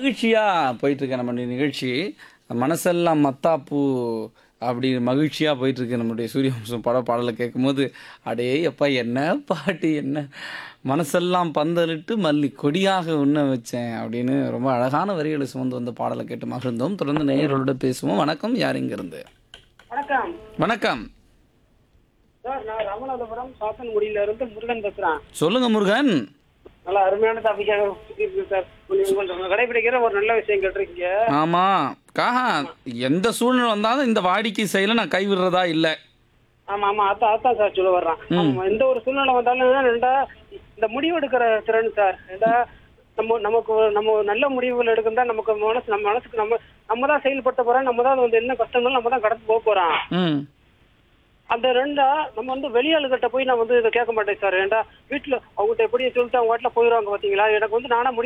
மகிழ்ச்சியாக போயிட்டுருக்கு நம்மளுடைய நிகழ்ச்சி மனசெல்லாம் மத்தாப்பூ அப்படி மகிழ்ச்சியாக போயிட்டுருக்கு நம்மளுடைய சூரியவம்சம் பட பாடலை கேட்கும்போது அடே அப்பா என்ன பாட்டு என்ன மனசெல்லாம் பந்தலிட்டு மல்லி கொடியாக உண்ண வச்சேன் அப்படின்னு ரொம்ப அழகான வரிகளை சுமந்து வந்த பாடலை கேட்டு மகிழ்ந்தோம் தொடர்ந்து நேயர்களோட பேசுவோம் வணக்கம் யார் இங்கிருந்து வணக்கம் வணக்கம் சார் நான் ராமநாதபுரம் சாத்தன்குடியில இருந்து முருகன் பேசுறேன் சொல்லுங்க முருகன் நல்லா அருமையான டாபிக்காக இருக்கு சார் கொஞ்சம் கொஞ்சம் கடைபிடிக்கிற ஒரு நல்ல விஷயம் கேட்டிருக்கீங்க ஆமா காஹா எந்த சூழ்நிலை வந்தாலும் இந்த வாடிக்கை செயலை நான் கைவிடுறதா இல்லை ஆமா ஆமா அதான் அதான் சார் சொல்ல வர்றேன் ஆமா எந்த ஒரு சூழ்நிலை வந்தாலும் ரெண்டா இந்த முடிவு எடுக்கிற திறன் சார் ரெண்டா நம்ம நமக்கு ஒரு- நம்ம ஒரு நல்ல முடிவுகள் எடுக்கணும் நமக்கு மனசு நம்ம மனசுக்கு நம்ம நம்ம தான் செயல்படுத்த போறோம் நம்ம தான் வந்து என்ன கஷ்டங்களும் நம்ம தான் கடந்து போக போறோம் ம் அந்த ரெண்டா நம்ம வந்து வெளியாளுகிட்ட போய் நான் வந்து இதை கேட்க மாட்டேன் சார் ஏன்டா வீட்டுல அவங்ககிட்ட எப்படி சொல்லிட்டு அவங்க வாட்டில போயிடுவாங்க பாத்தீங்களா எனக்கு வந்து நானா முடிவு